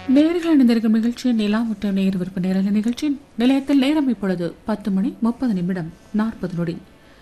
நேர்கள் இணைந்திருக்கும் நிகழ்ச்சி நிலா மற்றும் நேர் விருப்ப நேரல நிகழ்ச்சி நிலையத்தில் நேரம் இப்பொழுது பத்து மணி முப்பது நிமிடம் நாற்பது நொடி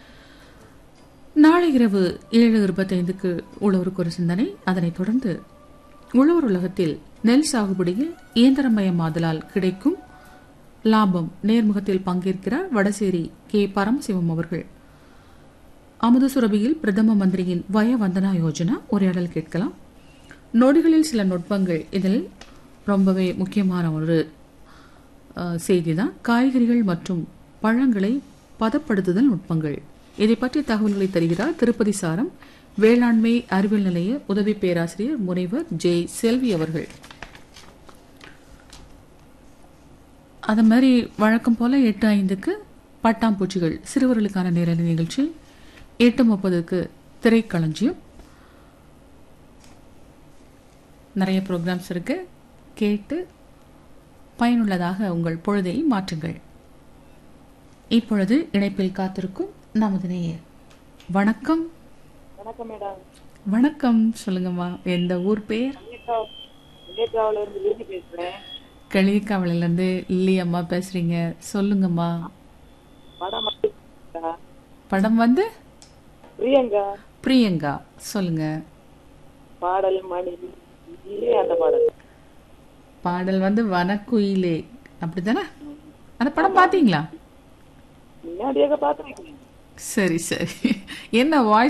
நாளை இரவு ஏழு இருபத்தைந்துக்கு உழவருக்கு ஒரு சிந்தனை அதனைத் தொடர்ந்து உழவர் உலகத்தில் நெல் சாகுபடியில் இயந்திரமயமாதலால் கிடைக்கும் லாபம் நேர்முகத்தில் பங்கேற்கிறார் வடசேரி கே பரமசிவம் அவர்கள் அமுத சுரபியில் பிரதம மந்திரியின் வய வந்தனா யோஜனா உரையாடல் கேட்கலாம் நொடிகளில் சில நுட்பங்கள் இதில் ரொம்பவே முக்கியமான ஒரு செய்தி தான் காய்கறிகள் மற்றும் பழங்களை பதப்படுத்துதல் நுட்பங்கள் இதை பற்றிய தகவல்களை தருகிறார் திருப்பதி சாரம் வேளாண்மை அறிவியல் நிலைய உதவி பேராசிரியர் முனைவர் ஜே செல்வி அவர்கள் அது மாதிரி வழக்கம் போல எட்டு ஐந்துக்கு பட்டாம்பூச்சிகள் சிறுவர்களுக்கான நேரலை நிகழ்ச்சி எட்டு முப்பதுக்கு திரைக்களஞ்சியம் நிறைய ப்ரோக்ராம்ஸ் இருக்கு கேட்டு பயனுள்ளதாக உங்கள் பொழுதை மாற்றுங்கள் இப்பொழுது இணைப்பில் காத்திருக்கும் நமது நேயர் வணக்கம் வணக்கம் மேடம் வணக்கம் சொல்லுங்கம்மா எந்த ஊர் பேர் விஜயகாவில இருந்து விரும்பி பேசுறேன் களியக்காவலில இருந்து லில்லி அம்மா பேசுறீங்க சொல்லுங்கம்மா படம் வந்து படம் வந்து பிரியங்கா பிரியங்கா சொல்லுங்க பாடல் மணி இதே அந்த பாடல் பாடல் வந்து வனக்குயிலே அப்படிதானே அந்த படம் பாத்தீங்களா முன்னாடியாக பார்த்துருக்கேன் சரி சரி என்ன வாய்ஸ்